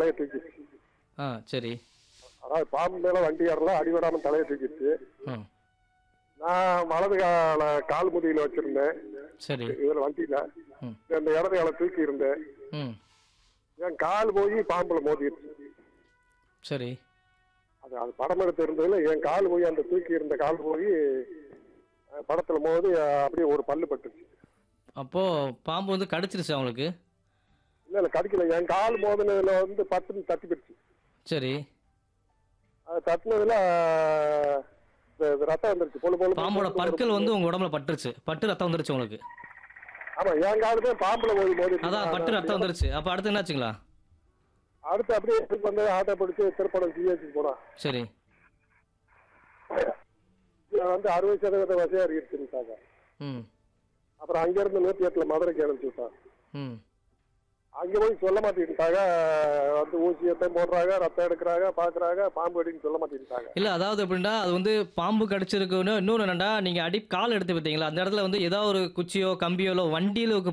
தலையை தூக்கிடுச்சு ஆ சரி அதாவது பாம்பு மேல வண்டி ஏறலாம் அடிபடாம தலையை தூக்கிடுச்சு ம் நான் வலது கால கால் முதியில வச்சிருந்தேன் சரி இதுல வண்டியில ம் அந்த இடது காலை தூக்கி இருந்தேன் ம் என் கால் போய் பாம்புல மோதிடுச்சு சரி அது அது படம் எடுத்து இருந்ததுல என் கால் போய் அந்த தூக்கி இருந்த கால் போய் அஹ், படத்துல மோதி அஹ், அப்படியே ஒரு பல்லு பட்டுச்சு அப்போது பாம்பு வந்து கடிச்சிருச்சு அவங்களுக்கு இல்ல இல்ல கடிக்கல என் கால் மோதினதுல வந்து பத்து தட்டி போயிடுச்சு சரி அது தட்டினதுல அஹ், இது- இது ரத்தம் வந்துருச்சு பொழு பொழு பாம்போட பற்கள் வந்து உங்கள் உடம்புல பட்டுருச்சு பட்டு ரத்தம் வந்துருச்சு உங்களுக்கு ஆமா என் கால் தான் பாம்புல போய் மோதி அதான் பட்டு ரத்தம் வந்துருச்சு அப்போ அடுத்து என்னாச்சுங்களா அடுத்து அப்படியே திருப்பி வந்து ஆட்டோ பிடிச்சு திருப்படம் ஜிஹெச் போனான் சரி இதுல வந்து அறுபது சதவீத வசதியா இருக்குன்னு ம் அப்புறம் அங்கிருந்து நூத்தி எட்டுல மதுரைக்கு அனுப்பிச்சு விட்டான் ம் அங்க போய் சொல்ல மாட்டேன்ட்டாங்க வந்து ஊசியத்தையும் போடுறாங்க ரத்தம் எடுக்கிறாங்க பாக்குறாங்க பாம்பு அடின்னு சொல்ல மாட்டேன்ட்டாங்க இல்லை அதாவது எப்படின்னா அது வந்து பாம்பு கடிச்சிருக்குன்னு இன்னொன்று என்னடா நீங்கள் அடி கால் எடுத்து பார்த்தீங்களா அந்த இடத்துல வந்து ஏதோ ஒரு குச்சியோ கம்பியோ இல்லை வண்டியில்